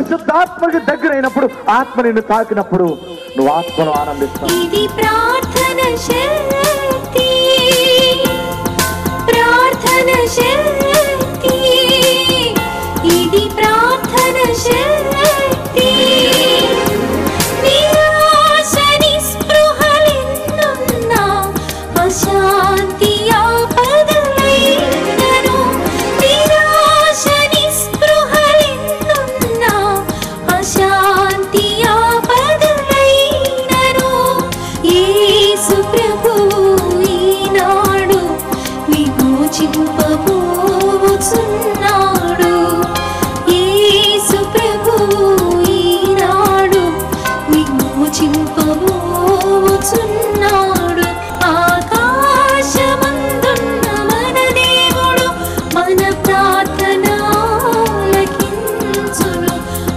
పరిశుద్ధాత్మకి దగ్గరైనప్పుడు ఆత్మ నిన్ను తాకినప్పుడు నువ్వు ఆత్మను ఆనందిస్తావు ఇది ప్రార్థన శక్తి ప్రార్థన శక్తి ఇది ప్రార్థన శక్తి నిరాశ నిస్పృహలెన్నున్నా అశాంతి ఆపదలైనను నిరాశ నిస్పృహలెన్నున్నా అశాంతి ఆపదలైనను యేసు ప్రభువు ఈనాడు విమోచింపబోచున్నాడు యేసు ప్రభువు ఈనాడు విమోచింపబోచున్నాడు ఆకాశమందున్న మన దేవుడు మన ప్రార్థన ఆలకించును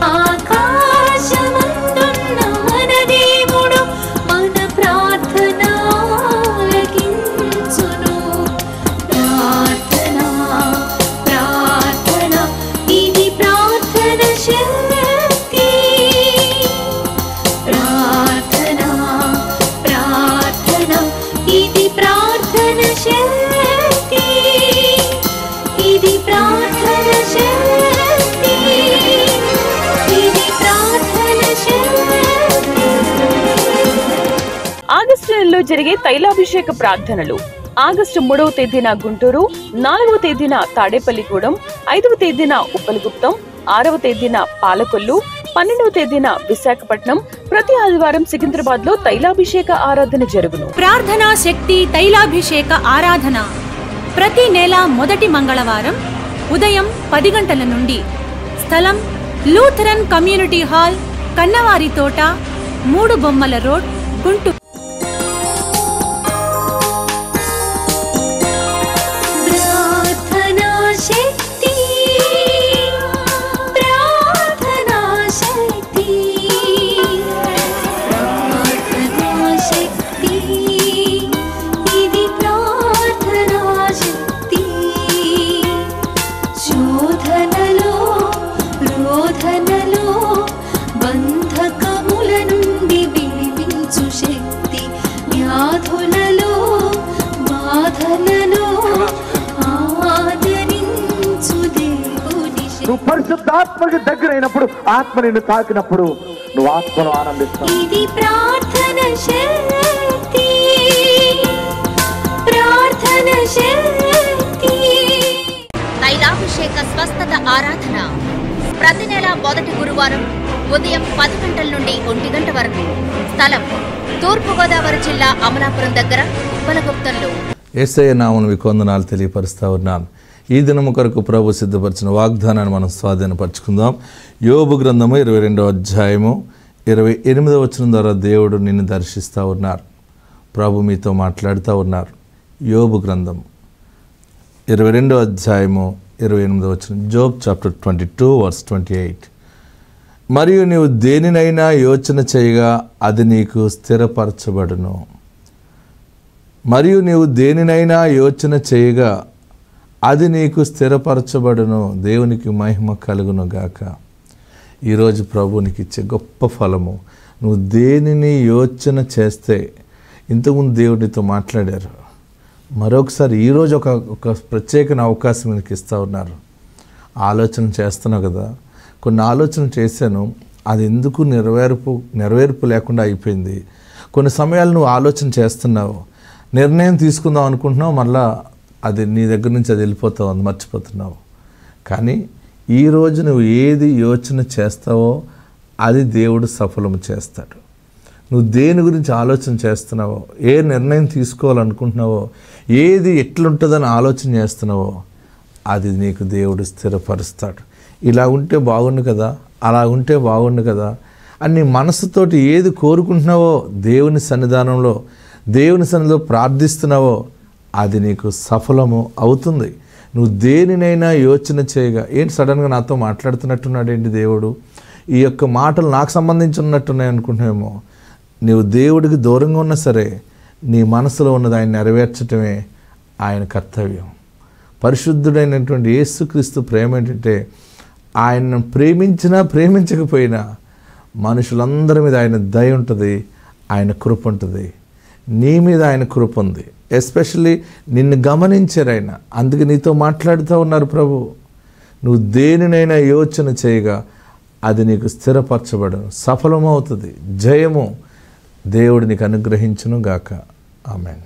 ఆకాశమందున్న మన దేవుడు మన ప్రార్థన ఆలకించును ప్రార్థన ప్రార్థన ఇది ప్రార్థన శక్తి ప్రార్థన ప్రార్థన ఇది ప్రార్థన శక్తి ఇది ప్రార్థన శక్తి ఇది ప్రార్థన శక్తి ఆగస్టు నెలలో జరిగే తైలాభిషేక ప్రార్థనలు ఆగస్టు మూడవ తేదీన గుంటూరు నాలుగవ తేదీన తాడేపల్లిగూడెం ఐదవ తేదీన ఉప్పలగుప్తం ఆరవ తేదీన పాలకొల్లు పన్నెండవ తేదీన విశాఖపట్నం ప్రతి ఆదివారం సికింద్రాబాద్ లో తైలాభిషేక ఆరాధన జరుగును ప్రార్థనా శక్తి తైలాభిషేక ఆరాధన ప్రతి నెల మొదటి మంగళవారం ఉదయం పది గంటల నుండి స్థలం లూథరన్ కమ్యూనిటీ హాల్ కన్నవారి తోట మూడు బొమ్మల రోడ్ గుంటూరు ప్రార్థనా శక్తి ప్రార్థనా శక్తి ప్రార్థనా శక్తి ఇది ప్రార్థనా శక్తి శోధనలో రోధనలో బంధకముల నుండి విడిపించు శక్తి వ్యాధులలో బాధలలో ఆదరించు దేవుని శక్తి నువ్వు పరిశుద్ధాత్మకి దగ్గరైనప్పుడు ఆత్మ నిన్ను తాకినప్పుడు నువ్వు ఆత్మను ఆనందిస్తావు ఇది ప్రార్థన శక్తి ప్రార్థన శక్తి తైలాభిషేక స్వస్థత ఆరాధన ప్రతి నెల మొదటి గురువారం ఉదయం పది గంటల నుండి ఒంటి గంట వరకు స్థలం తూర్పుగోదావరి జిల్లా అమలాపురం దగ్గర ఉప్పలగుప్తంలో ఏసయ్య నామను మీకు వందనాలు తెలియపరుస్తా ఉన్నాను ఈ దినము కొరకు ప్రభు సిద్ధపరిచిన వాగ్దానాన్ని మనం స్వాధీనపరచుకుందాం యోబు గ్రంథము ఇరవై రెండవ అధ్యాయము ఇరవై ఎనిమిదవ వచనం ద్వారా దేవుడు నిన్ను దర్శిస్తూ ఉన్నారు ప్రభు మీతో మాట్లాడుతూ ఉన్నారు యోబు గ్రంథం ఇరవై రెండవ అధ్యాయము ఇరవై ఎనిమిదవ వచనం Job chapter twenty two verse twenty eight మరియు నీవు దేనినైనా యోచన చేయగా అది నీకు స్థిరపరచబడును మరియు నీవు దేనినైనా యోచన చేయగా అది నీకు స్థిరపరచబడును దేవునికి మహిమ కలుగును గాక ఈరోజు ప్రభు నీకు ఇచ్చే గొప్ప ఫలము నువ్వు దేనిని యోచన చేస్తే ఇంతకుముందు దేవుడితో మాట్లాడారు మరొకసారి ఈరోజు ఒక ఒక ప్రత్యేక అవకాశం నీకు ఇస్తూ ఉన్నారు ఆలోచన చేస్తున్నావు కదా కొన్ని ఆలోచన చేశాను అది ఎందుకు నెరవేర్పు నెరవేర్పు లేకుండా అయిపోయింది కొన్ని సమయాలు నువ్వు ఆలోచన చేస్తున్నావు నిర్ణయం తీసుకుందాం అనుకుంటున్నావు మళ్ళా అది నీ దగ్గర నుంచి అది వెళ్ళిపోతావు అది మర్చిపోతున్నావు కానీ ఈరోజు నువ్వు ఏది యోచన చేస్తావో అది దేవుడు సఫలము చేస్తాడు నువ్వు దేని గురించి ఆలోచన చేస్తున్నావో ఏ నిర్ణయం తీసుకోవాలనుకుంటున్నావో ఏది ఎట్లుంటుందని ఆలోచన చేస్తున్నావో అది నీకు దేవుడు స్థిరపరుస్తాడు ఇలా ఉంటే బాగుండు కదా అలా ఉంటే బాగుండు కదా అని నీ మనసుతోటి ఏది కోరుకుంటున్నావో దేవుని సన్నిధానంలో దేవుని సన్నిధిలో ప్రార్థిస్తున్నావో అది నీకు సఫలము అవుతుంది నువ్వు దేనినైనా యోచన చేయగా ఏంటి సడన్గా నాతో మాట్లాడుతున్నట్టున్నాడు ఏంటి దేవుడు ఈ యొక్క మాటలు నాకు సంబంధించి ఉన్నట్టున్నాయి అనుకుంటున్నామేమో నీవు దేవుడికి దూరంగా ఉన్నా సరే నీ మనసులో ఉన్నది ఆయన నెరవేర్చటమే ఆయన కర్తవ్యం పరిశుద్ధుడైనటువంటి యేసుక్రీస్తు ప్రేమ ఏంటంటే ఆయనను ప్రేమించినా ప్రేమించకపోయినా మనుషులందరి మీద ఆయన దయ ఉంటుంది ఆయన కృప ఉంటుంది నీ మీద ఆయన కృప ఉంది ఎస్పెషల్లీ నిన్ను గమనించారు ఆయన అందుకే నీతో మాట్లాడుతూ ఉన్నారు ప్రభు నువ్వు దేనినైనా యోచన చేయగా అది నీకు స్థిరపరచబడను సఫలమవుతుంది జయము దేవుడు నీకు అనుగ్రహించును గాక ఆమెన్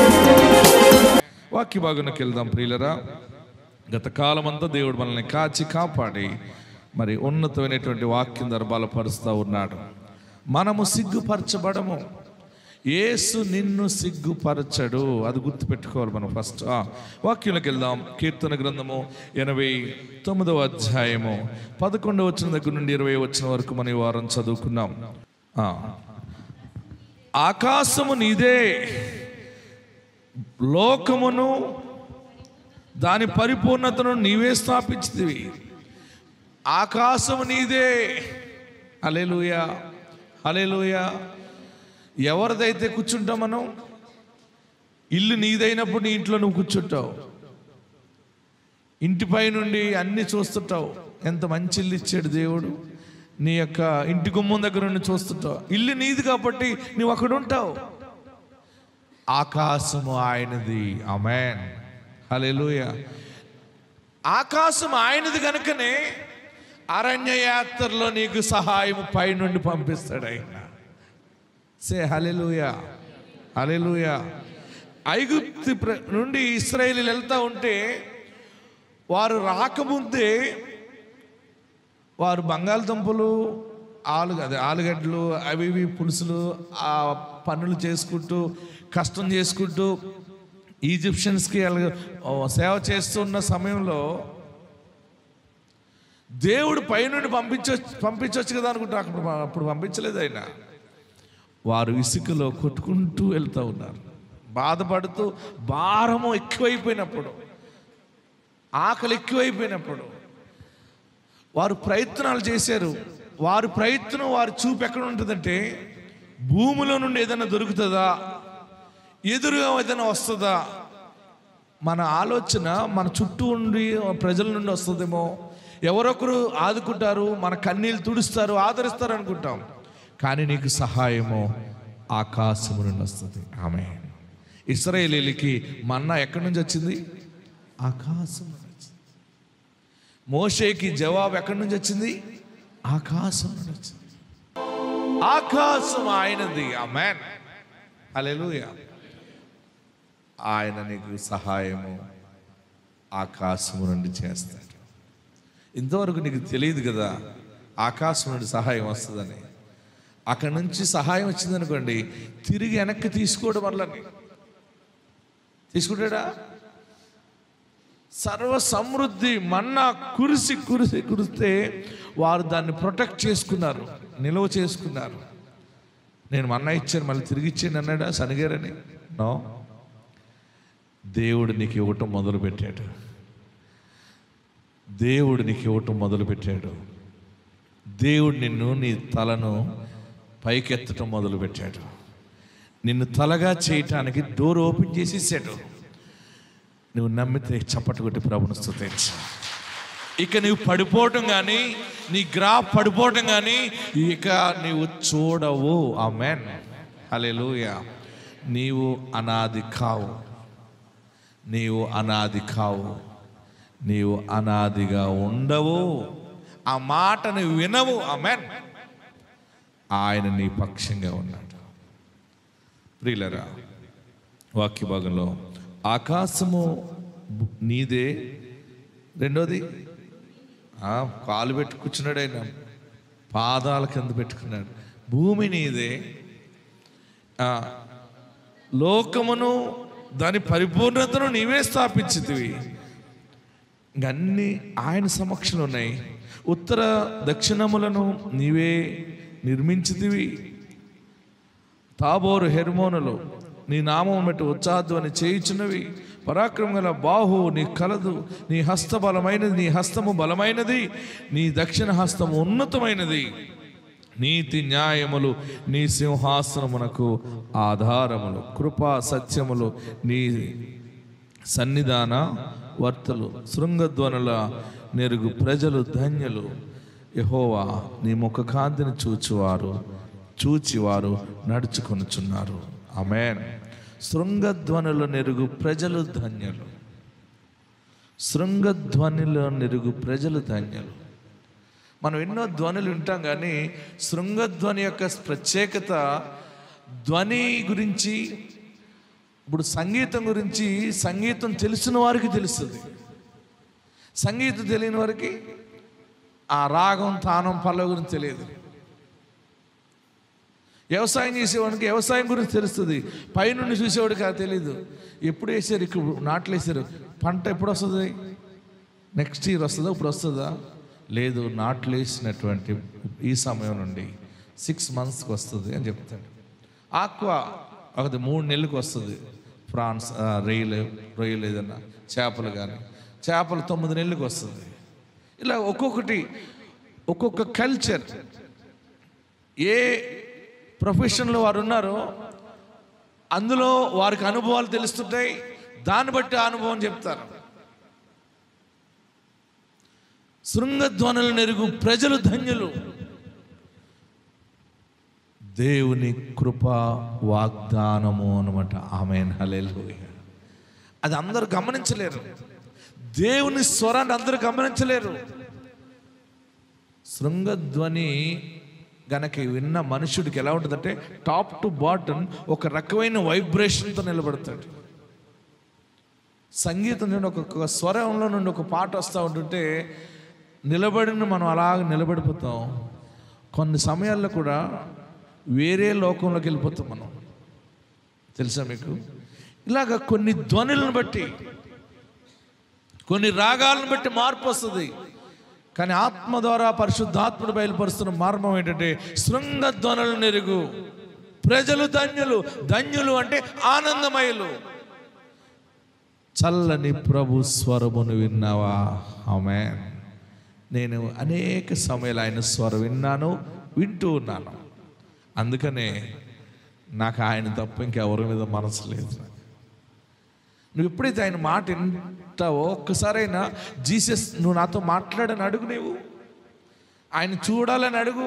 వాక్య భాగంలోకి వెళ్దాం ప్రియులరా గత కాలమంతా దేవుడు మనల్ని కాచి కాపాడి మరి ఉన్నతమైనటువంటి వాక్యం ద్వారా బలపరుస్తూ ఉన్నాడు మనము సిగ్గుపరచబడము యేసు నిన్ను సిగ్గుపరచడు అది గుర్తుపెట్టుకోవాలి మనం ఫస్ట్ ఆ, వాక్యంలోకి వెళ్దాం కీర్తన గ్రంథము ఎనభై తొమ్మిదవ అధ్యాయము పదకొండవ వచ్చిన దగ్గర నుండి ఇరవై వచ్చిన వరకు మనం ఈ వారం చదువుకున్నాం ఆ. ఆకాశము నీదే లోకమును దాని పరిపూర్ణతను నీవే స్థాపించితివి ఆకాశము నీదే అలెలుయ అలెలుయ ఎవరిదైతే కూర్చుంటాం మనం ఇల్లు నీదైనప్పుడు నీ ఇంట్లో నువ్వు కూర్చుంటావు ఇంటిపై నుండి అన్ని చూస్తుంటావు ఎంత మంచి ఇల్లు ఇచ్చాడు దేవుడు నీ యొక్క ఇంటి గుమ్మం దగ్గర నుండి చూస్తుంటావు ఇల్లు నీది కాబట్టి నువ్వు అక్కడ ఉంటావు ఆకాశము ఆయనది అమెన్ హల్లెలూయ ఆకాశం ఆయనది కనుకనే అరణ్య యాత్రలో నీకు సహాయం పై నుండి పంపిస్తాడు ఆయన సే హలెలుయ హలెలుయ ఐగుప్తి ప్ర- నుండి ఇస్రాయేలీలు వెళ్తా ఉంటే వారు రాకముందే వారు బంగాళదుంపలు ఆలు అదే ఆలుగడ్డలు అవి ఇవి పులుసులు ఆ పనులు చేసుకుంటూ కష్టం చేసుకుంటూ ఈజిప్షియన్స్కి అలా- ఓ సేవ చేస్తున్న సమయంలో దేవుడు పైనుండి పంపించ పంపించవచ్చు కదా అనుకుంటా అప్పుడు అప్పుడు పంపించలేదు ఆయన వారు ఇసుకలో కొట్టుకుంటూ వెళ్తూ ఉన్నారు బాధపడుతూ భారము ఎక్కువైపోయినప్పుడు ఆకలి ఎక్కువైపోయినప్పుడు వారు ప్రయత్నాలు చేశారు వారి ప్రయత్నం వారి చూపు ఎక్కడ ఉంటుందంటే భూమిలో నుండి ఏదైనా దొరుకుతుందా ఎదురుగా ఏదైనా వస్తుందా మన ఆలోచన మన చుట్టూ ఉండి ప్రజల నుండి వస్తుందేమో ఎవరొకరు ఆదుకుంటారు మన కన్నీళ్ళు తుడుస్తారు ఆదరిస్తారు అనుకుంటాం కానీ నీకు సహాయము ఆకాశము నుండి వస్తుంది ఆమె ఇస్రాయేలీలకి మన్నా ఎక్కడి నుంచి వచ్చింది ఆకాశం నుండి వచ్చింది మోషేకి జవాబు ఎక్కడి నుంచి వచ్చింది ఆకాశం నుండి వచ్చింది ఆకాశం ఆయనది ఆమెన్ హల్లెలూయా ఆయన నీకు సహాయము ఆకాశము నుండి చేస్తాడు ఇంతవరకు నీకు తెలియదు కదా ఆకాశం నుండి సహాయం వస్తుందని అక్కడి నుంచి సహాయం వచ్చిందనుకోండి తిరిగి వెనక్కి తీసుకోవడం వల్ల తీసుకుంటాడా సర్వ సమృద్ధి మన్నా కురిసి కురిసి కురిస్తే వారు దాన్ని ప్రొటెక్ట్ చేసుకున్నారు నిల్వ చేసుకున్నారు నేను మన్నా ఇచ్చాను మళ్ళీ తిరిగి ఇచ్చాను అన్నాడా సనిగారని నో దేవుడు నీకు ఇవ్వటం మొదలు పెట్టాడు దేవుడు నీకు ఇవ్వటం మొదలు పెట్టాడు దేవుడు నిన్ను నీ తలను పైకెత్తటం మొదలు పెట్టాడు నిన్ను తలగా చేయటానికి డోర్ ఓపెన్ చేసేసాడు నువ్వు నమ్మితే చప్పట్లు కొట్టి ప్రభుని స్తుతించు ఇక నీవు పడిపోవటం కానీ నీ గ్రాఫ్ పడిపోవటం కానీ ఇక నీవు చూడవు ఆ మెన్ హల్లెలూయ నీవు అనాది కావు నీవు అనాది కావు నీవు అనాదిగా ఉండవు ఆ మాటను వినవు ఆమెన్ ఆయన నీ పక్షంగా ఉన్నాడు ప్రియులరా వాక్య భాగంలో ఆకాశము బు- నీదే రెండోది ఆ, కాలు పెట్టి కూర్చున్నాడు ఆయన పాదాల కింద పెట్టుకున్నాడు భూమి నీదే ఆ, లోకమును దాని పరిపూర్ణతను నీవే స్థాపించితివి అన్నీ ఆయన సమక్షంలో ఉన్నాయి ఉత్తర దక్షిణములను నీవే నిర్మించితివి తాబోరు హెర్మోనులు నీ నామం బట్టి ఉత్సాహధ్వని చేయుచున్నవి పరాక్రమం గల బాహు నీ కలదు నీ హస్త బలమైనది నీ హస్తము బలమైనది నీ దక్షిణ హస్తము ఉన్నతమైనది నీతి న్యాయములు నీ సింహాసనమునకు ఆధారములు కృపా సత్యములు నీ సన్నిధాన వర్తలు శృంగధ్వనుల నెరుగు ప్రజలు ధన్యులు యహోవా నీ ముఖ కాంతిని చూచువారు చూచివారు నడుచుకొనుచున్నారు ఆమెన్ శృంగధ్వనుల నెరుగు ప్రజలు ధన్యులు శృంగధ్వనిలో నెరుగు ప్రజలు ధన్యులు మనం ఎన్నో ధ్వనులు వింటాం కానీ శృంగధ్వని యొక్క ప్రత్యేకత ధ్వని గురించి ఇప్పుడు సంగీతం గురించి సంగీతం తెలిసిన వారికి తెలుస్తుంది సంగీతం తెలియని వారికి ఆ రాగం తానం పల్లవి గురించి తెలియదు వ్యవసాయం చేసేవాడికి వ్యవసాయం గురించి తెలుస్తుంది పైనుండి చూసేవాడికి అది తెలియదు ఎప్పుడు వేసారు ఇక్కడ నాట్లు వేసారు పంట ఎప్పుడు వస్తుంది నెక్స్ట్ ఇయర్ వస్తుందా ఇప్పుడు వస్తుందా లేదు నాట్లు వేసినటువంటి ఈ సమయం నుండి సిక్స్ మంత్స్కి వస్తుంది అని చెప్తాడు ఆక్వా ఒకటి మూడు నెలలకు వస్తుంది ఫ్రాన్స్ ఆ, రొయ్యలు రొయ్యలు ఏదన్నా చేపలు కానీ చేపలు తొమ్మిది నెలలకు వస్తుంది ఇలా ఒక్కొక్కటి ఒక్కొక్క కల్చర్ ఏ ప్రొఫెషన్లో వారు ఉన్నారో అందులో వారికి అనుభవాలు తెలుస్తుంటాయి దాన్ని బట్టి ఆ అనుభవం చెప్తారు శృంగధ్వనులు నెరుగు ప్రజలు ధన్యులు దేవుని కృప వాగ్దానము అనమాట ఆమె హల్లెలూయా అది అందరూ గమనించలేరు దేవుని స్వరాన్ని అందరూ గమనించలేరు శృంగధ్వని గనక విన్న మనుషుడికి ఎలా ఉంటుందంటే టాప్ టు బాటమ్ ఒక రకమైన వైబ్రేషన్తో నిలబడతాడు సంగీతం నుండి ఒక్కొక్క స్వరంలో నుండి ఒక పాట వస్తూ ఉంటుంటే నిలబడిన మనం అలాగ నిలబడిపోతాం కొన్ని సమయాల్లో కూడా వేరే లోకంలోకి వెళ్ళిపోతాం మనం తెలుసా మీకు ఇలాగ కొన్ని ధ్వనులను బట్టి కొన్ని రాగాలను బట్టి మార్పు వస్తుంది కానీ ఆత్మ ద్వారా పరిశుద్ధాత్ముడు బయలుపరుస్తున్న మార్గం ఏంటంటే శృంగ ధ్వనులు నెరుగు ప్రజలు ధన్యులు ధన్యులు అంటే ఆనందమయులు చల్లని ప్రభు స్వరమును విన్నావా ఆమె నేను అనేక సమయాలు ఆయన స్వరం విన్నాను వింటూ ఉన్నాను అందుకనే నాకు ఆయన తప్ప ఇంకెవరి మీద మనసు లేదు నువ్వు ఎప్పుడైతే ఆయన మాట వింటావో ఒక్కసారైనా జీసస్ నువ్వు నాతో మాట్లాడని అడుగు నీవు ఆయన చూడాలని అడుగు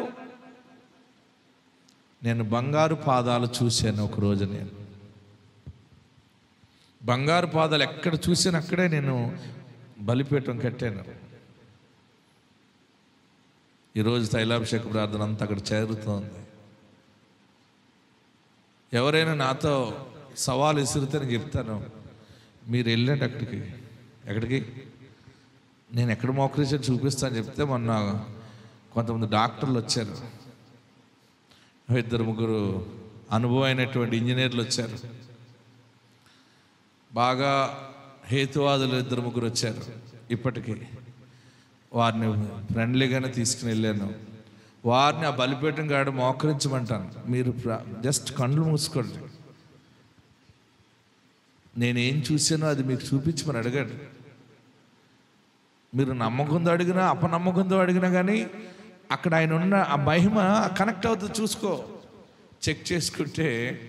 నేను బంగారు పాదాలు చూశాను ఒక రోజు నేను బంగారు పాదాలు ఎక్కడ చూసాను అక్కడే నేను బలిపీఠం కట్టాను ఈరోజు తైలాభిషేక ప్రార్థన అంతా అక్కడ చేరుతోంది ఎవరైనా నాతో సవాలు విసిరితే నేను చెప్తాను మీరు వెళ్ళండి అక్కడికి ఎక్కడికి నేను ఎక్కడ మోకరించాను చూపిస్తాను చెప్తే మొన్న కొంతమంది డాక్టర్లు వచ్చారు ఇద్దరు ముగ్గురు అనుభవమైనటువంటి ఇంజనీర్లు వచ్చారు బాగా హేతువాదులు ఇద్దరు ముగ్గురు వచ్చారు ఇప్పటికీ వారిని ఫ్రెండ్లీగానే తీసుకుని వెళ్ళాను వారిని ఆ బలిపీఠం కాడ మోకరించమంటాను మీరు జస్ట్ కళ్ళు మూసుకోండి నేనేం చూసానో అది మీకు చూపించమని అడగండి మీరు నమ్మకంతో అడిగినా అపనమ్మకంతో అడిగినా కానీ అక్కడ ఆయన ఉన్న ఆ మహిమ కనెక్ట్ అవుతుంది చూసుకో చెక్ చేసుకుంటే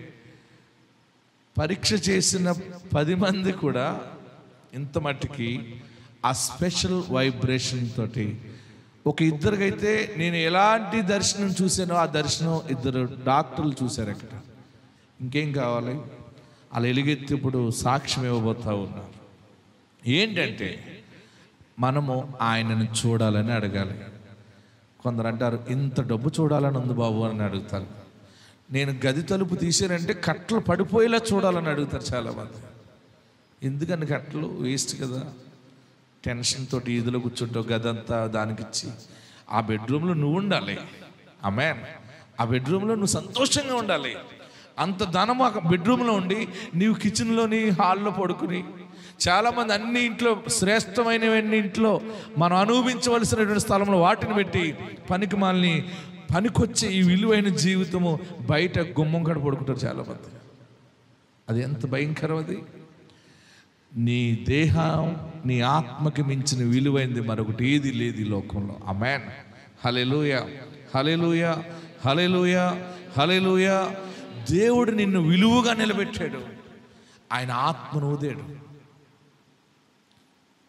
పరీక్ష చేసిన పది మంది కూడా ఇంత మట్టికి ఆ స్పెషల్ వైబ్రేషన్ తోటి ఒక ఇద్దరికైతే నేను ఎలాంటి దర్శనం చూసానో ఆ దర్శనం ఇద్దరు డాక్టర్లు చూశారు అక్కడ ఇంకేం కావాలి అలా ఎలుగెత్తి ఇప్పుడు సాక్ష్యం ఇవ్వబోతా ఉన్నారు ఏంటంటే మనము ఆయనను చూడాలని అడగాలి కొందరు అంటారు ఇంత డబ్బు చూడాలని ఉంది బాబు అని అడుగుతారు నేను గది తలుపు తీసానంటే కట్టలు పడిపోయేలా చూడాలని అడుగుతారు చాలామంది ఎందుకని కట్టలు వేస్ట్ కదా టెన్షన్ తోటి ఈదులో కూర్చుంటావు గదంతా దానికిచ్చి ఆ బెడ్రూమ్లో నువ్వు ఉండాలి ఆమె ఆ బెడ్రూమ్లో నువ్వు సంతోషంగా ఉండాలి అంత ధనం ఆ బెడ్రూమ్లో ఉండి నీవు కిచెన్లోని హాల్లో పడుకుని చాలామంది అన్ని ఇంట్లో శ్రేష్టమైనవన్నీ ఇంట్లో మనం అనుభవించవలసినటువంటి స్థలంలో వాటిని పెట్టి పనికి మాలని పనికొచ్చే ఈ విలువైన జీవితము బయట గుమ్మం కడ పడుకుంటారు చాలామంది అది ఎంత భయంకరం అది నీ దేహం నీ ఆత్మకి మించిన విలువైంది మరొకటి ఏది లేదు ఈ లోకంలో amen hallelujah hallelujah hallelujah hallelujah దేవుడు నిన్ను విలువగా నిలబెట్టాడు ఆయన ఆత్మను ఊదాడు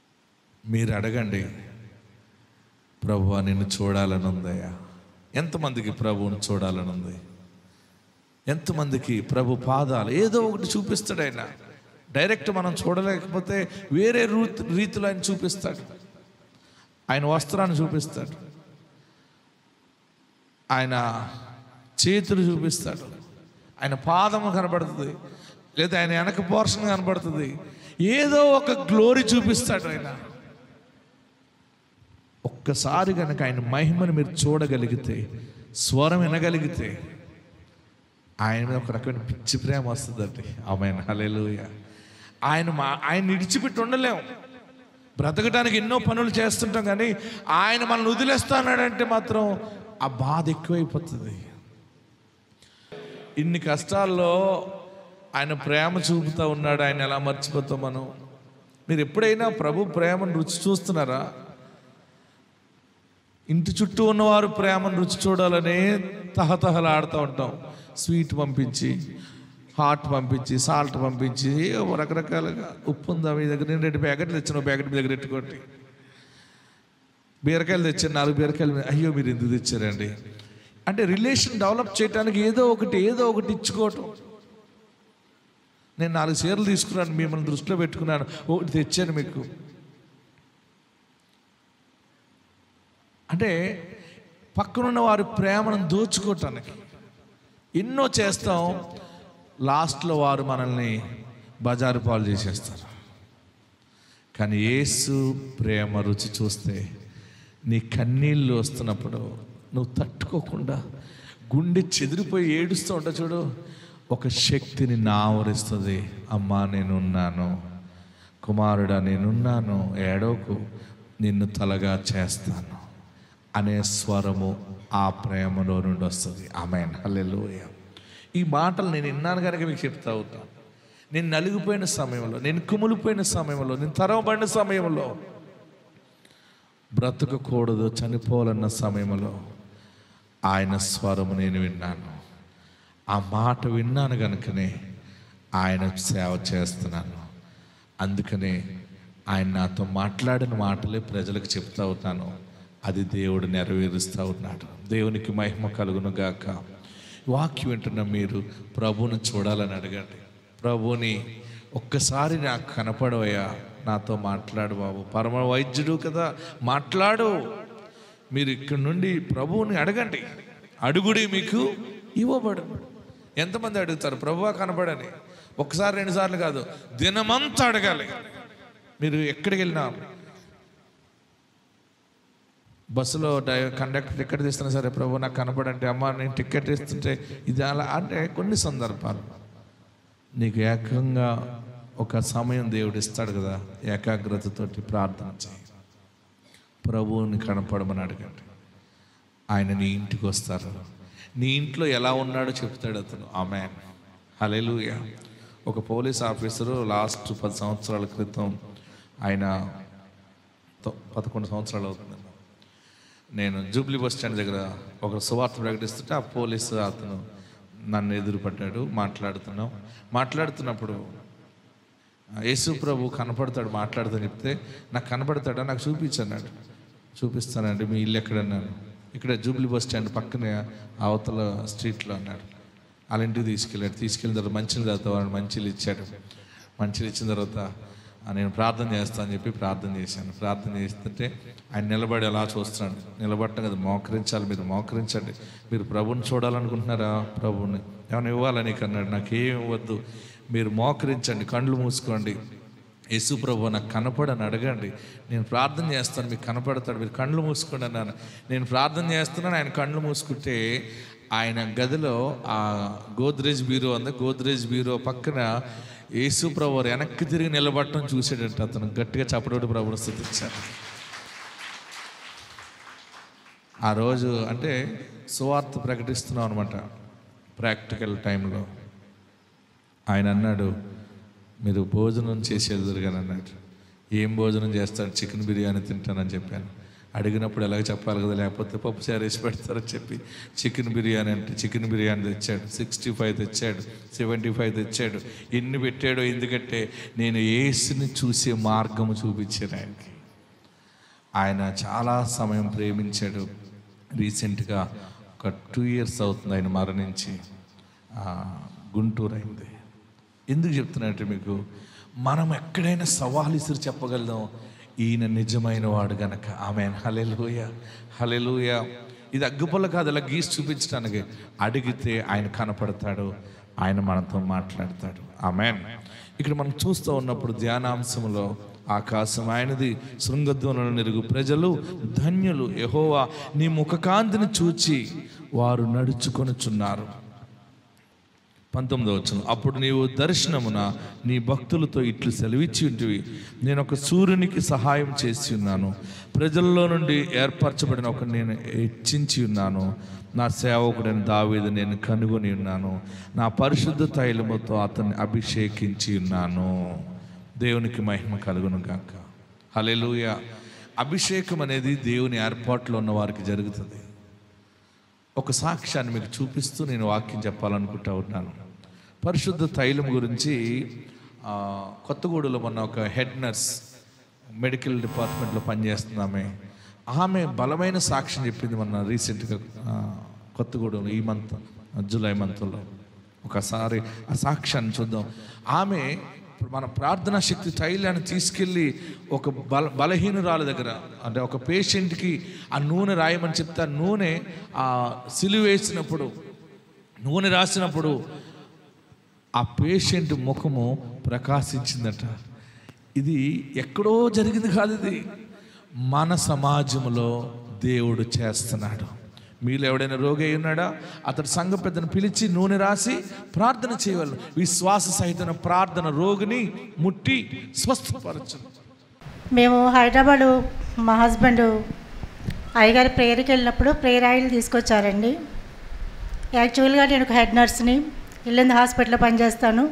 మీరు అడగండి ప్రభు నిన్ను చూడాలని ఉందయ్యా ఎంతమందికి ప్రభువుని చూడాలని ఉంది ఎంతమందికి ప్రభు పాదాలు ఏదో ఒకటి చూపిస్తాడు ఆయన డైరెక్ట్ మనం చూడలేకపోతే వేరే రూత్ రీతిలో ఆయన చూపిస్తాడు ఆయన వస్త్రాన్ని చూపిస్తాడు ఆయన చేతులు చూపిస్తాడు ఆయన పాదము కనబడుతుంది లేదా ఆయన వెనక పోర్షన్ కనబడుతుంది ఏదో ఒక గ్లోరీ చూపిస్తాడు ఆయన ఒక్కసారి కనుక ఆయన మహిమను మీరు చూడగలిగితే స్వరం వినగలిగితే ఆయన మీద ఒక రకమైన పిచ్చి ప్రేమ వస్తుందండి ఆమె హల్లెలూయ ఆయన మా ఆయన విడిచిపెట్టి ఉండలేము బ్రతకడానికి ఎన్నో పనులు చేస్తుంటాం కానీ ఆయన మనల్ని వదిలేస్తానంటే మాత్రం ఆ బాధ ఎక్కువైపోతుంది ఇన్ని కష్టాల్లో ఆయన ప్రేమ చూపుతూ ఉన్నాడు ఆయన ఎలా మర్చిపోతాం మనం మీరు ఎప్పుడైనా ప్రభు ప్రేమను రుచి చూస్తున్నారా ఇంటి చుట్టూ ఉన్నవారు ప్రేమను రుచి చూడాలనే తహతహలాడుతూ ఉంటాం స్వీట్ పంపించి హాట్ పంపించి సాల్ట్ పంపించి ఏవో రకరకాలుగా ఉప్పు ఉందా మీ దగ్గర నేను రెండు ప్యాకెట్లు తెచ్చిన ప్యాకెట్ మీ దగ్గర పెట్టుకోండి బీరకాయలు తెచ్చాను నాలుగు బీరకాయలు మీ- అయ్యో మీరు ఎందుకు తెచ్చారండి అంటే రిలేషన్ డెవలప్ చేయడానికి ఏదో ఒకటి ఏదో ఒకటి ఇచ్చుకోవటం నేను నాలుగు చీరలు తీసుకున్నాను మిమ్మల్ని దృష్టిలో పెట్టుకున్నాను ఒకటి తెచ్చాను మీకు అంటే పక్కనున్న వారి ప్రేమను దోచుకోవటానికి ఎన్నో చేస్తాం లాస్ట్లో వారు మనల్ని బజారు పాలు చేసేస్తారు కానీ యేసు ప్రేమ రుచి చూస్తే నీ కన్నీళ్ళు వస్తున్నప్పుడు నువ్వు తట్టుకోకుండా గుండె చెదిరిపోయి ఏడుస్తూ ఉంటా చూడు ఒక శక్తిని నావరిస్తుంది అమ్మా నేనున్నాను కుమారుడా నేనున్నాను ఏడోకు నిన్ను తలగా చేస్తాను అనే స్వరము ఆ ప్రేమలో నుండి వస్తుంది ఆమె హల్లెలూయ ఈ మాటలు నేను విన్నాను కనుక మీకు చెప్తా ఉంటాను నేను నలిగిపోయిన సమయంలో నేను కుమిలిపోయిన సమయంలో నేను తరవబడిన సమయంలో బ్రతకకూడదు చనిపోవాలన్న సమయంలో ఆయన స్వరము నేను విన్నాను ఆ మాట విన్నాను కనుకనే ఆయన సేవ చేస్తున్నాను అందుకనే ఆయన నాతో మాట్లాడిన మాటలే ప్రజలకు చెప్తా ఉన్నాను అది దేవుడు నెరవేరుస్తూ ఉన్నాడు దేవునికి మహిమ కలుగును గాక వాక్యం వింటున్న మీరు ప్రభువుని చూడాలని అడగండి ప్రభుని ఒక్కసారి నాకు కనపడవయ్యా నాతో మాట్లాడు బాబు పరమ వైద్యుడు కదా మాట్లాడు మీరు ఇక్కడ నుండి ప్రభువుని అడగండి అడుగుడి మీకు ఇవ్వబడు ఎంతమంది అడుగుతారు ప్రభువా కనపడని ఒకసారి రెండు సార్లు కాదు దినమంతా అడగాలి మీరు ఎక్కడికి వెళ్ళినా బస్సులో డై కండక్టర్ టికెట్ తీస్తున్నా సరే ప్రభు నాకు కనపడంటే అమ్మ నేను టికెట్ ఇస్తుంటే ఇది అలా అంటే కొన్ని సందర్భాలు నీకు ఏకంగా ఒక సమయం దేవుడు ఇస్తాడు కదా ఏకాగ్రతతోటి ప్రార్థన చేయి ప్రభువుని కనపడమని అడగండి ఆయన నీ ఇంటికి వస్తారు నీ ఇంట్లో ఎలా ఉన్నాడో చెప్తాడు అతను ఆమె హలెలుయ ఒక పోలీస్ ఆఫీసరు లాస్ట్ పది సంవత్సరాల క్రితం ఆయన తొ- పదకొండు సంవత్సరాలు అవుతుంది నేను జూబ్లీ బస్ స్టాండ్ దగ్గర ఒక సువార్త ప్రకటిస్తుంటే ఆ పోలీసు అతను నన్ను ఎదురుపడ్డాడు మాట్లాడుతున్నాం మాట్లాడుతున్నప్పుడు యేసు ప్రభు కనపడతాడు మాట్లాడుతాను చెప్తే నాకు కనపడతాడా నాకు చూపించన్నాడు చూపిస్తానండి మీ ఇల్లు ఎక్కడన్నాను ఇక్కడ జూబ్లీ బస్ స్టాండ్ పక్కనే అవతల స్ట్రీట్లో అన్నాడు వాళ్ళ ఇంటికి తీసుకెళ్ళాడు తీసుకెళ్ళిన తర్వాత మంచిలు తాగుతావు మంచిలు ఇచ్చాడు మంచిలు ఇచ్చిన తర్వాత "ఆ, నేను ప్రార్థన చేస్తాను చెప్పి ప్రార్థన చేశాను ప్రార్థన చేస్తుంటే ఆయన నిలబడి అలా చూస్తున్నాడు నిలబడటం కదా మోకరించాలి మీరు మోకరించండి మీరు ప్రభుని చూడాలనుకుంటున్నారా ప్రభుని ఏమైనా ఇవ్వాలని అన్నాడు నాకేం ఇవ్వద్దు మీరు మోకరించండి కళ్ళు మూసుకోండి యేసు ప్రభు నాకు కనపడని అడగండి నేను ప్రార్థన చేస్తాను మీకు కనపడతాడు మీరు కళ్ళు మూసుకోండి అన్నాను నేను ప్రార్థన చేస్తున్నాను ఆయన కళ్ళు మూసుకుంటే ఆయన గదిలో ఆ గోద్రేజ్ బీరో ఉంది గోద్రేజ్ బీరో పక్కన యేసు ప్రభు వారు వెనక్కి తిరిగి నిలబడటం చూసాడంట అతను గట్టిగా చప్పటి ప్రభుని స్థుతించారు ఆ రోజు అంటే సువార్త ప్రకటిస్తున్నాం అనమాట ప్రాక్టికల్ టైంలో ఆయన అన్నాడు మీరు భోజనం చేసేది కానీ అన్నాడు ఏం భోజనం చేస్తాడు చికెన్ బిర్యానీ తింటానని చెప్పాను అడిగినప్పుడు ఎలాగ చెప్పాలి కదా లేకపోతే పప్పు చారు వేసి పెడతారని చెప్పి చికెన్ బిర్యానీ అంటే చికెన్ బిర్యానీ తెచ్చాడు సిక్స్టీ ఫైవ్ తెచ్చాడు సెవెంటీ ఫైవ్ తెచ్చాడు ఎన్ని పెట్టాడో ఎందుకంటే నేను ఏసుని చూసే మార్గము చూపించాను ఆయనకి ఆయన చాలా సమయం ప్రేమించాడు రీసెంట్గా ఒక టూ ఇయర్స్ అవుతుంది ఆయన మరణించి ఆ, గుంటూరు అయింది ఎందుకు చెప్తున్నట్టు మీకు మనం ఎక్కడైనా సవాలు ఇసురు చెప్పగలుగుదాం ఈయన నిజమైన వాడు గనక ఆమె హలెలుయ హలెలుయ ఇది అగ్గుపొల్ల కాదు అలా గీసి చూపించడానికి అడిగితే ఆయన కనపడతాడు ఆయన మనతో మాట్లాడతాడు ఆమె ఇక్కడ మనం చూస్తూ ఉన్నప్పుడు ధ్యానాంశంలో ఆకాశం ఆయనది శృంగధ్వనులు నెరుగు ప్రజలు ధన్యులు యహోవా నీ ముఖకాంతిని చూచి వారు నడుచుకొనుచున్నారు పంతొమ్మిదో వచ్చిన అప్పుడు నీవు దర్శనమున నీ భక్తులతో ఇట్లు సెలవిచ్చి ఉంటివి నేను ఒక సూర్యునికి సహాయం చేసి ఉన్నాను ప్రజల్లో నుండి ఏర్పరచబడిన ఒక నేను హెచ్చించి ఉన్నాను నా సేవకుడైన దావీదు నేను కనుగొని ఉన్నాను నా పరిశుద్ధ తైలముతో అతన్ని అభిషేకించి ఉన్నాను దేవునికి మహిమ కలుగును గాక హలెలూయ అభిషేకం అనేది దేవుని ఏర్పాట్లో ఉన్న వారికి జరుగుతుంది ఒక సాక్ష్యాన్ని మీకు చూపిస్తూ నేను వాక్యం చెప్పాలనుకుంటా ఉన్నాను పరిశుద్ధ తైలం గురించి ఆ, కొత్తగూడలో మొన్న ఒక హెడ్ నర్స్ మెడికల్ డిపార్ట్మెంట్లో పనిచేస్తున్నామే ఆమె బలమైన సాక్ష్యం చెప్పింది మొన్న రీసెంట్గా ఆ, కొత్తగూడెంలో ఈ మంత్ జూలై మంత్లో ఒకసారి ఆ సాక్ష్యాన్ని చూద్దాం ఆమె మన ప్రార్థనా శక్తి తైలాన్ని తీసుకెళ్ళి ఒక బల బలహీనురాల దగ్గర అంటే ఒక పేషెంట్కి ఆ నూనె రాయమని చెప్తే ఆ నూనె ఆ సిలువ వేసినప్పుడు నూనె రాసినప్పుడు ఆ పేషెంట్ ముఖము ప్రకాశించిందట ఇది ఎక్కడో జరిగింది కాదు ఇది మన సమాజంలో దేవుడు చేస్తున్నాడు మీలో ఎవడైనా రోగి అయి ఉన్నాడా అతడు సంఘ పెద్దను పిలిచి నూనె రాసి ప్రార్థన చేయవాలి విశ్వాస సహితన ప్రార్థన రోగిని ముట్టి స్వస్థపరచు మేము హైదరాబాదు మా హస్బెండ్ అయ్యగారి ప్రేయర్కి వెళ్ళినప్పుడు ప్రేయర్ ఆయిల్ తీసుకొచ్చారండి యాక్చువల్గా నేను ఒక హెడ్ నర్స్ని ఇల్లంది హాస్పిటల్లో పనిచేస్తాను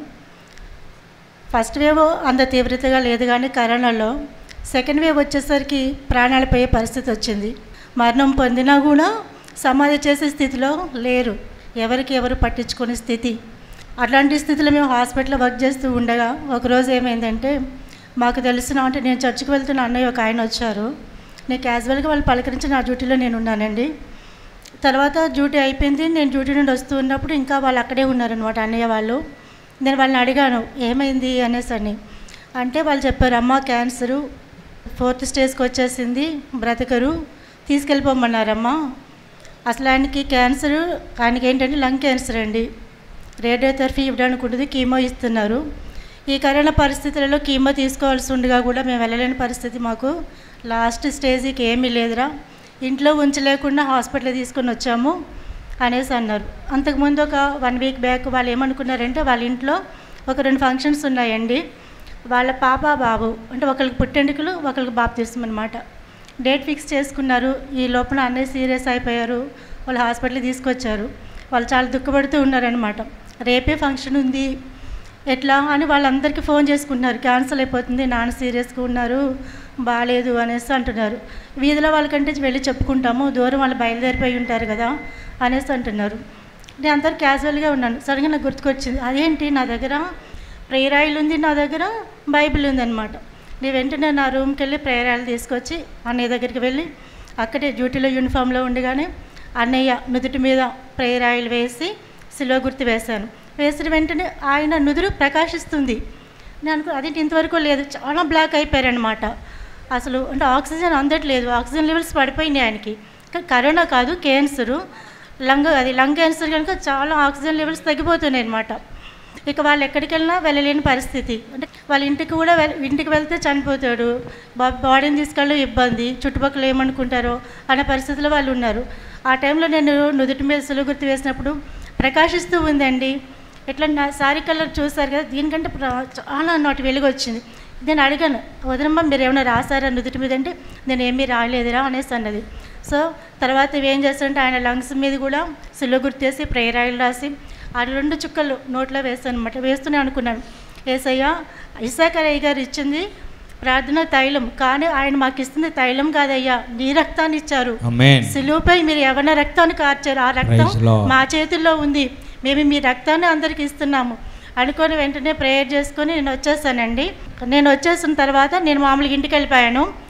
ఫస్ట్ వేవ్ అంత తీవ్రతగా లేదు కానీ కరోనాలో సెకండ్ వేవ్ వచ్చేసరికి ప్రాణాలు పోయే పరిస్థితి వచ్చింది మరణం పొందినా కూడా సమాధి చేసే స్థితిలో లేరు ఎవరికి ఎవరు పట్టించుకునే స్థితి అట్లాంటి స్థితిలో మేము హాస్పిటల్లో వర్క్ చేస్తూ ఉండగా ఒకరోజు ఏమైందంటే మాకు తెలిసిన అంటే నేను చర్చికి వెళ్తున్న అన్నయ్య ఒక ఆయన వచ్చారు నేను క్యాజువల్గా వాళ్ళు పలకరించి నా డ్యూటీలో నేను ఉన్నానండి తర్వాత డ్యూటీ అయిపోయింది నేను డ్యూటీ నుండి వస్తూ ఉన్నప్పుడు ఇంకా వాళ్ళు అక్కడే ఉన్నారనమాట అన్నయ్య వాళ్ళు నేను వాళ్ళని అడిగాను ఏమైంది అనేసి అని అంటే వాళ్ళు చెప్పారు అమ్మ క్యాన్సరు ఫోర్త్ స్టేజ్కి వచ్చేసింది బ్రతకరు తీసుకెళ్ళిపోమన్నారమ్మా అసలు ఆయనకి క్యాన్సర్ ఆయనకి ఏంటంటే లంగ్ క్యాన్సర్ అండి రేడియోథెరపీ ఇవ్వడానికి ఉంటుంది కీమో ఇస్తున్నారు ఈ కరోనా పరిస్థితులలో కీమో తీసుకోవాల్సి ఉండగా కూడా మేము వెళ్ళలేని పరిస్థితి మాకు లాస్ట్ స్టేజ్కి ఏమీ లేదురా ఇంట్లో ఉంచలేకుండా హాస్పిటల్ తీసుకొని వచ్చాము అనేసి అన్నారు అంతకుముందు ఒక వన్ వీక్ బ్యాక్ వాళ్ళు ఏమనుకున్నారంటే వాళ్ళ ఇంట్లో ఒక రెండు ఫంక్షన్స్ ఉన్నాయండి వాళ్ళ పాప బాబు అంటే ఒకరికి పుట్టెంటుకలు ఒకరికి బాబు తీస్తామన్నమాట డేట్ ఫిక్స్ చేసుకున్నారు ఈ లోపల అన్నయ్య సీరియస్ అయిపోయారు వాళ్ళు హాస్పిటల్కి తీసుకొచ్చారు వాళ్ళు చాలా దుఃఖపడుతూ ఉన్నారనమాట రేపే ఫంక్షన్ ఉంది ఎట్లా అని వాళ్ళందరికీ ఫోన్ చేసుకుంటున్నారు క్యాన్సిల్ అయిపోతుంది నాన్న సీరియస్గా ఉన్నారు బాగాలేదు అనేసి అంటున్నారు వీధిలో వాళ్ళకంటే వెళ్ళి చెప్పుకుంటాము దూరం వాళ్ళు బయలుదేరిపోయి ఉంటారు కదా అనేసి అంటున్నారు నేను అందరు క్యాజువల్గా ఉన్నాను సడన్గా నాకు గుర్తుకొచ్చింది అదేంటి నా దగ్గర ప్రేయర్ ఆయిల్ ఉంది నా దగ్గర బైబిల్ ఉందన్నమాట నేను వెంటనే నా రూమ్కి వెళ్ళి ప్రేయర్ ఆయిల్ తీసుకొచ్చి అన్నయ్య దగ్గరికి వెళ్ళి అక్కడే డ్యూటీలో యూనిఫామ్లో ఉండగానే అన్నయ్య నుదుటి మీద ప్రేయర్ ఆయిల్ వేసి సిలువ గుర్తు వేశాను వేసిన వెంటనే ఆయన నుదురు ప్రకాశిస్తుంది నేను అనుకో అదేంటి ఇంతవరకు లేదు చాలా బ్లాక్ అయిపోయారనమాట అసలు అంటే ఆక్సిజన్ అందట్లేదు ఆక్సిజన్ లెవెల్స్ పడిపోయినాయి ఆయనకి కానీ కరోనా కాదు క్యాన్సరు లంగ్ అది లంగ్ క్యాన్సర్ కనుక చాలా ఆక్సిజన్ లెవెల్స్ తగ్గిపోతున్నాయి అనమాట ఇక వాళ్ళు ఎక్కడికి వెళ్ళినా వెళ్ళలేని పరిస్థితి అంటే వాళ్ళ ఇంటికి కూడా వెళ్ ఇంటికి వెళ్తే చనిపోతాడు బా- బాడీని తీసుకెళ్ళడం ఇబ్బంది చుట్టుపక్కల ఏమనుకుంటారో అనే పరిస్థితిలో వాళ్ళు ఉన్నారు ఆ టైంలో నేను నుదుటి మీద సులువు గుర్తు వేసినప్పుడు ప్రకాశిస్తూ ఉందండి ఇట్లా నా సారీ కలర్ చూసారు కదా దీనికంటే ప్ర- చాలా నాటి వెలుగు వచ్చింది నేను అడిగాను వదనమ్మ మీరు ఏమైనా రాసారా నుదుటి మీద అంటే నేను ఏమీ రాలేదురా అనేసి అన్నది సో తర్వాత ఏం చేస్తారంటే ఆయన లంగ్స్ మీద కూడా సిల్వ గుర్తేసి ప్రేయర్ ఆయిల్ రాసి ఆ రెండు చుక్కలు నోట్లో వేస్తాను అనమాట వేస్తూనే అనుకున్నాను ఏసయ్య ఇసాకరయ్య గారు ఇచ్చింది ప్రార్థన తైలం కానీ ఆయన మాకు ఇస్తుంది తైలం కాదయ్యా నీ రక్తాన్ని ఇచ్చారు ఆమేన్. సిలువపై మీరు ఎవరి రక్తాన్ని కార్చారు ఆ రక్తం Praise Lord. మా చేతుల్లో ఉంది మేము మీ రక్తాన్ని అందరికి ఇస్తున్నాము అనుకొని వెంటనే ప్రేయర్ చేసుకొని నేను వచ్చేసానండి నేను వచ్చేసిన తర్వాత నేను మామూలుగా ఇంటికి వెళ్ళిపోయాను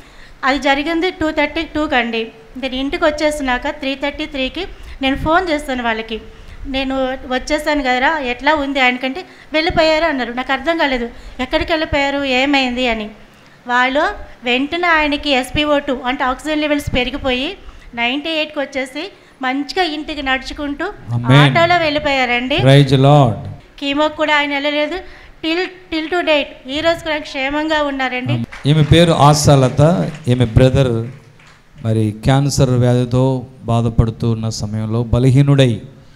అది జరిగింది టూ థర్టీ టూకి అండి నేను ఇంటికి వచ్చేసినాక త్రీ థర్టీ త్రీకి నేను ఫోన్ చేస్తాను వాళ్ళకి నేను వచ్చేసాను కదరా ఎట్లా ఉంది ఆయనకంటే వెళ్ళిపోయారు అన్నారు నాకు అర్థం కాలేదు ఎక్కడికి వెళ్ళిపోయారు ఏమైంది అని వాళ్ళు వెంటనే ఆయనకి ఎస్పీఓ టూ అంటే ఆక్సిజన్ లెవెల్స్ పెరిగిపోయి నైంటీ ఎయిట్కి వచ్చేసి మంచిగా ఇంటికి నడుచుకుంటూ Amen. ఆటోలో వెళ్ళిపోయారండి ప్రైజ్ లార్డ్ కీమోకి కూడా ఆయన వెళ్ళలేదు టిల్ టిల్ టు డేట్ ఈ రోజు కూడా క్షేమంగా ఉన్నారండి ఈమె పేరు ఆశాలత ఈమె బ్రదర్ మరి క్యాన్సర్ వ్యాధితో బాధపడుతూ ఉన్న సమయంలో బలహీనుడై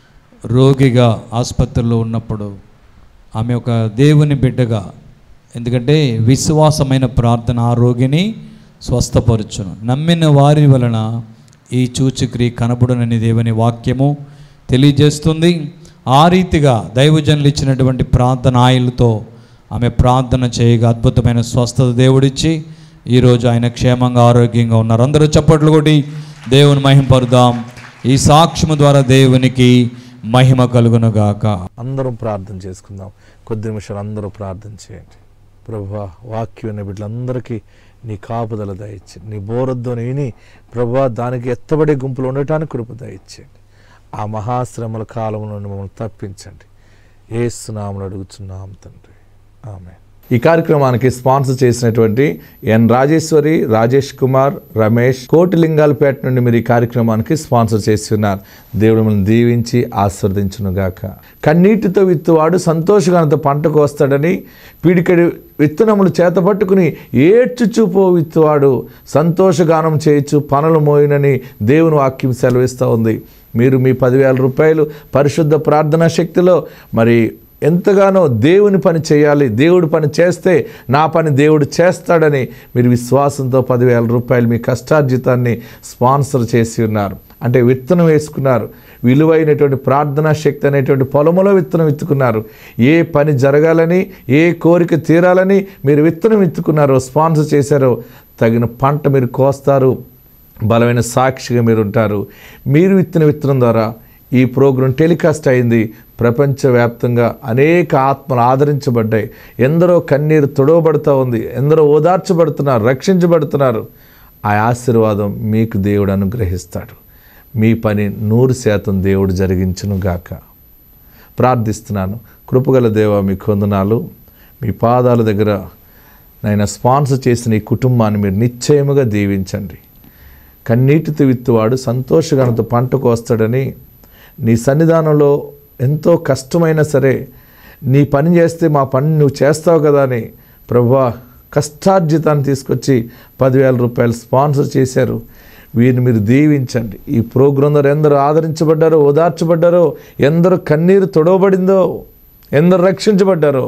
రోగిగా ఆసుపత్రిలో ఉన్నప్పుడు ఆమె ఒక దేవుని బిడ్డగా ఎందుకంటే విశ్వాసమైన ప్రార్థన ఆ రోగిని స్వస్థపరచును నమ్మిన వారి వలన ఈ చూచుక్రి కనబడునని దేవుని వాక్యము తెలియజేస్తుంది ఆ రీతిగా దైవజనులు ఇచ్చినటువంటి ప్రార్థన ఆయిలతో ఆమె ప్రార్థన చేయగా అద్భుతమైన స్వస్థత దేవుడిచ్చి ఈరోజు ఆయన క్షేమంగా ఆరోగ్యంగా ఉన్నారు అందరూ చప్పట్లు కొట్టి దేవుని మహింపరుదాం ఈ సాక్ష్యము ద్వారా దేవునికి మహిమ కలుగునుగాక అందరం ప్రార్థన చేసుకుందాం కొద్ది నిమిషాలు అందరూ ప్రార్థన చేయండి ప్రభా వాక్యం అనే బిడ్డలందరికీ నీ కాపుదల దయచ్చి నీ బోరద్దుని విని ప్రభా దానికి ఎత్తబడే గుంపులు ఉండటానికి కృప దయచేయండి ఆ మహాశ్రమల కాలంలో నుండి మమ్మల్ని తప్పించండి ఏసునామలు అడుగుచున్నాం తండ్రి ఆమె ఈ కార్యక్రమానికి స్పాన్సర్ చేసినటువంటి ఎన్ రాజేశ్వరి రాజేష్ కుమార్ రమేష్ కోటిలింగాలపేట నుండి మీరు ఈ కార్యక్రమానికి స్పాన్సర్ చేసి ఉన్నారు దేవుడు మిమ్మల్ని దీవించి ఆస్వాదించునుగాక కన్నీటితో విత్తువాడు సంతోషగానంతో పంట కోస్తాడని పీడికడి విత్తనములు చేతపట్టుకుని ఏడ్చుచూపో విత్తువాడు సంతోషగానం చేయొచ్చు పనులు మోయినని దేవుని వాక్యం సెలవిస్తూ ఉంది మీరు మీ పదివేల రూపాయలు పరిశుద్ధ ప్రార్థనా శక్తిలో మరి ఎంతగానో దేవుని పని చేయాలి దేవుడి పని చేస్తే నా పని దేవుడు చేస్తాడని మీరు విశ్వాసంతో పదివేల రూపాయలు మీ కష్టార్జితాన్ని స్పాన్సర్ చేసి ఉన్నారు అంటే విత్తనం వేసుకున్నారు విలువైనటువంటి ప్రార్థనా శక్తి అనేటువంటి పొలములో విత్తనం విత్తుకున్నారు ఏ పని జరగాలని ఏ కోరిక తీరాలని మీరు విత్తనం విత్తుకున్నారో స్పాన్సర్ చేశారో తగిన పంట మీరు కోస్తారు బలమైన సాక్షిగా మీరు ఉంటారు మీరు విత్తన విత్తనం ద్వారా ఈ ప్రోగ్రాం టెలికాస్ట్ అయింది ప్రపంచవ్యాప్తంగా అనేక ఆత్మలు ఆదరించబడ్డాయి ఎందరో కన్నీరు తొడవబడుతూ ఉంది ఎందరో ఓదార్చబడుతున్నారు రక్షించబడుతున్నారు ఆ ఆశీర్వాదం మీకు దేవుడు అనుగ్రహిస్తాడు మీ పని నూరు శాతం దేవుడు జరిగించును గాక ప్రార్థిస్తున్నాను కృపగల దేవ మీ కొందనాలు మీ పాదాల దగ్గర నైనా స్పాన్సర్ చేసిన ఈ కుటుంబాన్ని మీరు నిశ్చయముగా దీవించండి కన్నీటితో విత్తువాడు సంతోషగానంతో పంట కోస్తాడని నీ సన్నిధానంలో ఎంతో కష్టమైనా సరే నీ పని చేస్తే మా పని నువ్వు చేస్తావు కదా అని ప్రభా కష్టార్జితాన్ని తీసుకొచ్చి పదివేల రూపాయలు స్పాన్సర్ చేశారు వీరిని మీరు దీవించండి ఈ ప్రోగ్రాం ద్వారా ఎందరో ఆదరించబడ్డారో ఓదార్చబడ్డారో ఎందరో కన్నీరు తొడవబడిందో ఎందరో రక్షించబడ్డారో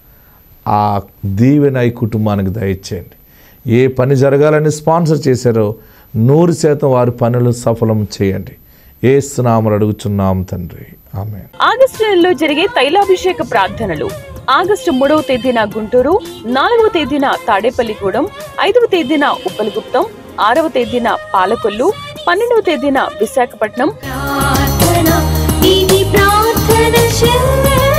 ఆ దీవెన ఈ కుటుంబానికి దయచేయండి ఏ పని జరగాలని స్పాన్సర్ చేశారో నూరు శాతం వారి పనులు సఫలం చేయండి ఏ స్నామలు అడుగుచున్నాం తండ్రి ఆమె ఆగస్టు నెలలో జరిగే తైలాభిషేక ప్రార్థనలు ఆగస్టు మూడవ తేదీన గుంటూరు నాలుగవ తేదీన తాడేపల్లిగూడెం ఐదవ తేదీన ఉప్పలగుప్తం ఆరవ తేదీన పాలకొల్లు పన్నెండవ తేదీన విశాఖపట్నం ప్రార్థన ఇది ప్రార్థన శక్తి